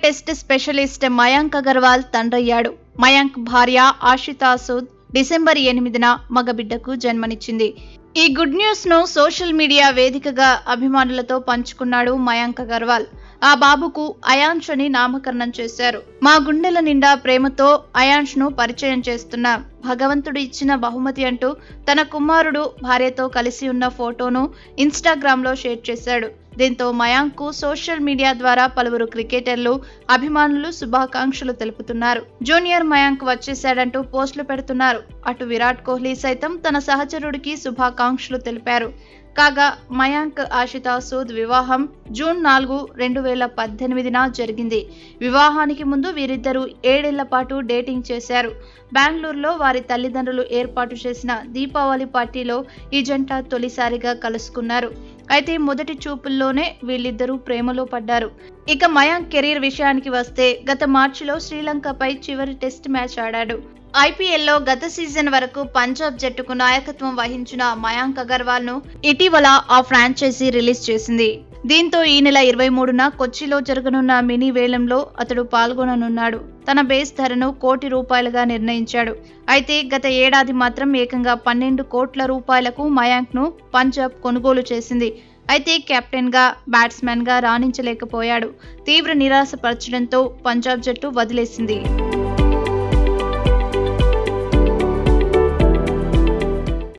test specialist Mayank Agarwal తండ్రయ్యాడు మయాంక్ భార్య Ashita Sood December ఎనిమిదిన మగబిడ్డకు జన్మనిచ్చింది ఈ గుడ్ న్యూస్ ను సోషల్ మీడియా వేదికగా అభిమానులతో పంచుకున్నాడు మయాంక్ అగర్వాల్ ఆ బాబుకు అయాంష్ అని నామకరణం చేశారు మా గుండెల నిండా ప్రేమతో అయాంష్ ను పరిచయం చేస్తున్న భగవంతుడు ఇచ్చిన బహుమతి అంటూ తన కుమారుడు భార్యతో కలిసి ఉన్న ఫోటోను ఇన్స్టాగ్రామ్ లో షేర్ చేశాడు దీంతో మయాంక్ కు సోషల్ మీడియా ద్వారా పలువురు క్రికెటర్లు అభిమానులు శుభాకాంక్షలు తెలుపుతున్నారు జూనియర్ మయాంక్ వచ్చేశాడంటూ పోస్టులు పెడుతున్నారు అటు విరాట్ కోహ్లీ సైతం తన సహచరుడికి శుభాకాంక్షలు తెలిపారు కాగా మయాంక్ ఆషితా సూద్ వివాహం జూన్ నాలుగు రెండు వేల పద్దెనిమిదిన జరిగింది వివాహానికి ముందు వీరిద్దరూ ఏడేళ్ల పాటు డేటింగ్ చేశారు బెంగళూరులో వారి తల్లిదండ్రులు ఏర్పాటు చేసిన దీపావళి పార్టీలో ఈ జంట తొలిసారిగా కలుసుకున్నారు అయితే మొదటి చూపుల్లోనే వీళ్ళిద్దరూ ప్రేమలో పడ్డారు ఇక మయాంక్ కెరీర్ విషయానికి వస్తే గత మార్చిలో శ్రీలంకపై చివరి టెస్ట్ మ్యాచ్ ఆడాడు ఐపీఎల్లో గత సీజన్ వరకు పంజాబ్ జట్టుకు నాయకత్వం వహించిన మయాంక్ అగర్వాల్ ను ఇటీవల ఆ ఫ్రాంచైజీ రిలీజ్ చేసింది దీంతో ఈ నెల ఇరవై మూడున కొచ్చిలో జరగనున్న మినీ వేలంలో అతడు పాల్గొననున్నాడు తన బేస్ ధరను కోటి రూపాయలుగా నిర్ణయించాడు అయితే గత ఏడాది మాత్రం ఏకంగా పన్నెండు కోట్ల రూపాయలకు మయాంక్ ను పంజాబ్ కొనుగోలు చేసింది అయితే కెప్టెన్ గా బ్యాట్స్మెన్ గా రాణించలేకపోయాడు తీవ్ర నిరాశపరచడంతో పంజాబ్ జట్టు వదిలేసింది